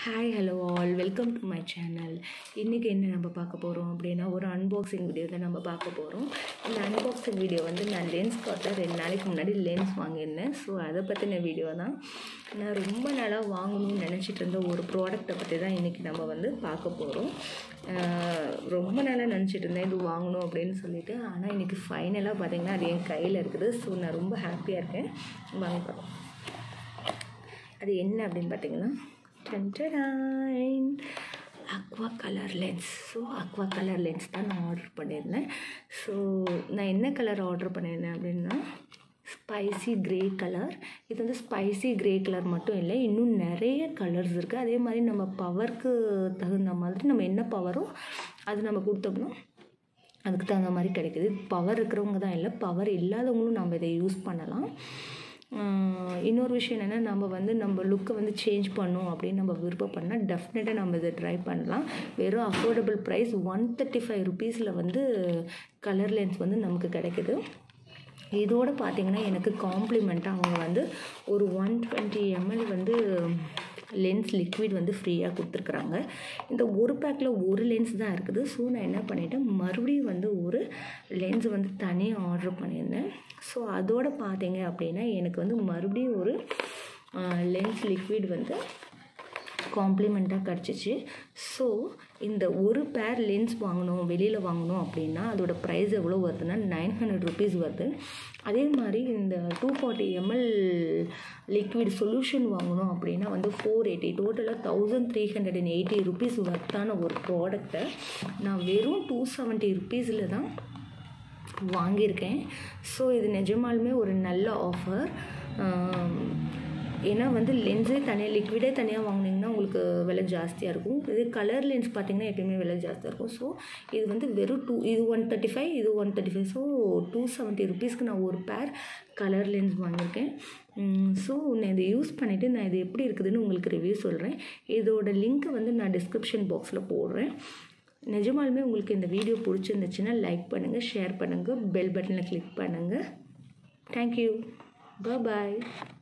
hi hello all welcome to my channel இன்றைக்கி என்ன நம்ம பார்க்க போகிறோம் அப்படின்னா ஒரு அன்பாக்சிங் வீடியோ தான் நம்ம பார்க்க போகிறோம் இந்த அன்பாக்சிங் வீடியோ வந்து நான் லென்ஸ் பார்த்தேன் ரெண்டு நாளைக்கு முன்னாடி லென்ஸ் வாங்கியிருந்தேன் ஸோ அதை பற்றின வீடியோ தான் நான் ரொம்ப நாளாக வாங்கணும்னு நினச்சிட்டு இருந்த ஒரு ப்ராடக்ட்டை பற்றி தான் இன்றைக்கி நம்ம வந்து பார்க்க போகிறோம் ரொம்ப நாளாக நினச்சிட்டு இருந்தேன் இது வாங்கணும் அப்படின்னு சொல்லிட்டு ஆனால் இன்றைக்கி ஃபைனலாக பார்த்தீங்கன்னா அது என் கையில் இருக்குது ஸோ நான் ரொம்ப ஹாப்பியாக இருக்கேன் வாங்கி பார்ப்போம் அது என்ன அப்படின்னு பார்த்தீங்கன்னா டன்டடாயின் aqua colour lens so aqua colour lens தான் நான் ஆர்டர் பண்ணியிருந்தேன் ஸோ நான் என்ன கலர் ஆர்டர் பண்ணியிருந்தேன் அப்படின்னா ஸ்பைசி க்ரே கலர் இது வந்து ஸ்பைசி க்ரே கலர் மட்டும் இல்லை இன்னும் நிறைய கலர்ஸ் இருக்குது அதே மாதிரி நம்ம பவருக்கு தகுந்த மாதிரி நம்ம என்ன பவரோ அது நம்ம கொடுத்தோம்னா அதுக்கு தகுந்த மாதிரி கிடைக்குது பவர் இருக்கிறவங்க தான் இல்லை பவர் இல்லாதவங்களும் நம்ம இதை யூஸ் பண்ணலாம் இன்னொரு விஷயம் என்னென்னா நம்ம வந்து நம்ம லுக்கை வந்து சேஞ்ச் பண்ணோம் அப்படின்னு நம்ம விருப்பப்படனா டெஃபினட்டாக நம்ம இதை ட்ரை பண்ணலாம் வெறும் affordable price one thirty five ருபீஸில் வந்து கலர் லென்ஸ் வந்து நமக்கு கிடைக்குது இதோடு பார்த்திங்கன்னா எனக்கு காம்ப்ளிமெண்ட்டாக அவங்க வந்து ஒரு ஒன் டுவெண்ட்டி எம்எல் வந்து லென்ஸ் லிக்விட் வந்து ஃப்ரீயாக கொடுத்துருக்குறாங்க இந்த ஒரு பேக்கில் ஒரு லென்ஸ் தான் இருக்குது ஸோ நான் என்ன பண்ணிட்டேன் மறுபடியும் வந்து ஒரு லென்ஸ் வந்து தனியாக ஆர்டர் பண்ணியிருந்தேன் ஸோ அதோடு பார்த்தீங்க அப்படின்னா எனக்கு வந்து மறுபடியும் ஒரு லென்ஸ் லிக்விட் வந்து காம்ப்ளிமெண்ட்டாக கிடச்சிச்சு ஸோ இந்த ஒரு பேர் லென்ஸ் வாங்கணும் வெளியில் வாங்கணும் அப்படின்னா அதோட ப்ரைஸ் எவ்வளோ வருதுன்னா நைன் ஹண்ட்ரட் ருபீஸ் வருது அதே மாதிரி இந்த two forty ML liquid solution வாங்கணும் அப்படின்னா வந்து ஃபோர் எயிட்டி டோட்டலாக thousand three hundred and eighty rupees ஒர்த்தான ஒரு ப்ராடக்டை நான் வெறும் டூ செவன்ட்டி ருபீஸில் தான் வாங்கியிருக்கேன் ஸோ இது நிஜமாலுமே ஒரு நல்ல ஆஃபர் ஏன்னா வந்து லென்ஸே தனியாக லிக்விடே தனியாக வாங்கினீங்கன்னா உங்களுக்கு விலை ஜாஸ்தியாக இருக்கும் இது கலர் லென்ஸ் பார்த்திங்கன்னா எப்பயுமே விலை ஜாஸ்தியாக இருக்கும் ஸோ இது வந்து வெறும் டூ இது ஒன் தேர்ட்டி ஃபைவ் இது one thirty five so two seventy ருபீஸ்க்கு நான் ஒரு பேர் கலர் லென்ஸ் வாங்கியிருக்கேன் ஸோ நான் இதை யூஸ் பண்ணிவிட்டு நான் இது எப்படி இருக்குதுன்னு உங்களுக்கு ரிவ்யூ சொல்கிறேன் இதோட லிங்க்கை வந்து நான் டிஸ்கிரிப்ஷன் பாக்ஸில் போடுறேன் நிஜமாலுமே உங்களுக்கு இந்த வீடியோ பிடிச்சிருந்துச்சுன்னா லைக் பண்ணுங்கள் ஷேர் பண்ணுங்கள் பெல் பட்டனில் கிளிக் பண்ணுங்கள் தேங்க்யூ பாய்